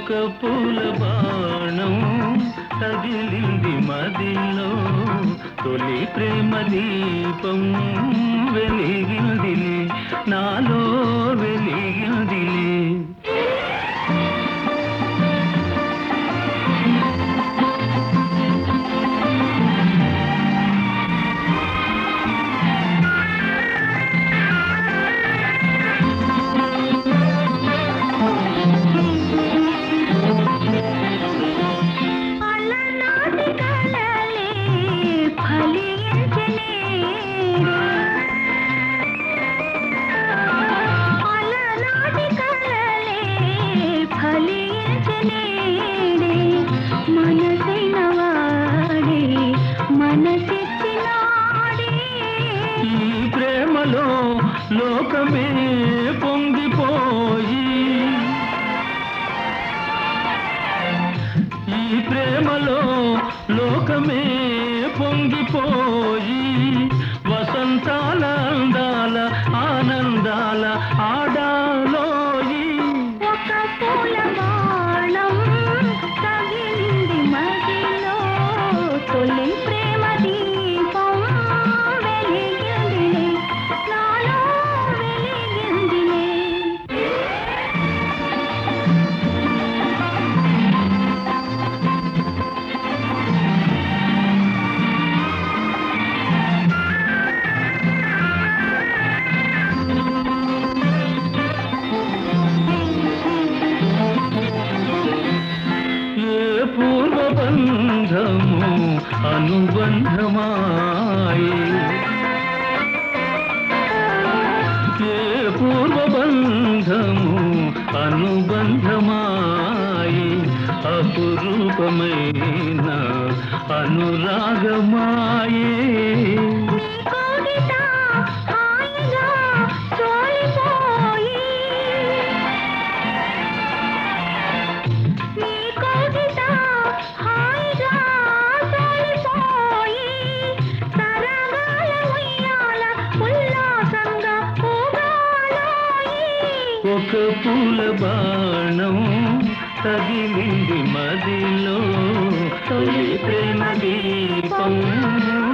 ఒక పూల బాణం తగిలింది మదిలో తొలి ప్రేమ దీపం వెలిగిందిలే నాలో వెలిగిందిలే అలనాటి కలలే ఫలించనే అలనాటి కలలే ఫలించనే మనసైన వాడే మనసిచ్చినాడే ఈ ప్రేమలో లోకమే పొంగిపోయి ఈ ప్రేమలో లోకమే పొంగిపోయి వసంతాల అందాల ఆనందాల ఆడాలోయి ఒక పూల బాణం తగిలింది మదిలో తొలి ప్రేమ దీపం వెలిగిందిలే నాలో వెలిగిందిలే ఏ పూర్వబంధము అనుబంధమాయే ఏ పూర్వబంధము అనుబంధమాయి అపురూపమైన అనురాగమాయే నీ కోగిట హాయిగా తోలిపోయి నీ కోగిట హాయిగా తోలిపోయి సరగాల ఉయ్యాల ఉల్లాసంగా ఊగాలోయి ఒక పూల బాణం తగిలింది మదిలో తొలి ప్రేమ దీపం